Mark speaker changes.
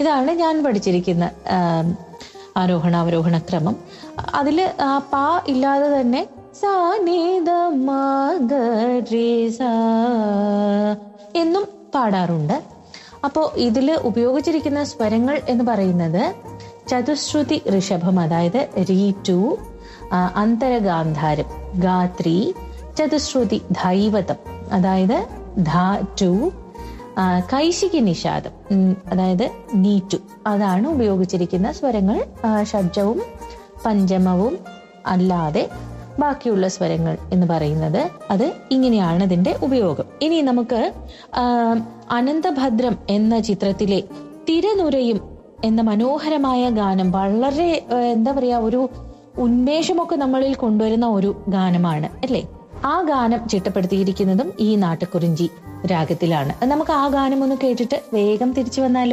Speaker 1: ഇതാണ് ഞാൻ പഠിച്ചിരിക്കുന്ന ആം, ആരോഹണ അവരോഹണ ക്രമം അതിൽ പാ ഇല്ലാതെ തന്നെ സാ നീ ദ മാ ഗ രി സാ എന്നും പാടാറുണ്ട് അപ്പോൾ ഇതിൽ ഉപയോഗിച്ചിരിക്കുന്ന സ്വരങ്ങൾ എന്ന് പറയുന്നത് ചതുശ്രുതി ഋഷഭം അതായത് രീ ടു അന്തരഗാന്ധാരം ഗാത്രി ചതുശ്രുതി ധൈവതം അതായത് ധാ ടു കൈശികി നിഷാദം ഉം, അതായത് നീറ്റു അതാണ് ഉപയോഗിച്ചിരിക്കുന്ന സ്വരങ്ങൾ ആ, ഷഡ്ജവും പഞ്ചമവും അല്ലാതെ ബാക്കിയുള്ള സ്വരങ്ങൾ എന്ന് പറയുന്നത് അത് ഇങ്ങനെയാണ് ഇതിന്റെ ഉപയോഗം ഇനി നമുക്ക് ആ, അനന്തഭദ്രം എന്ന ചിത്രത്തിലെ തിരനുരയും എന്ന മനോഹരമായ ഗാനം വളരെ ആ, എന്താ പറയാ ഒരു ഉന്മേഷമൊക്കെ നമ്മളിൽ കൊണ്ടുവരുന്ന ഒരു ഗാനമാണ് അല്ലേ ആ ഗാനം ചിട്ടപ്പെടുത്തിയിരിക്കുന്നതും ഈ നാട്ടുകുറിഞ്ചി രാഗത്തിലാണ് നമുക്ക് ആ ഗാനം ഒന്ന് കേട്ടിട്ട് വേഗം തിരിച്ചു വന്നാലോ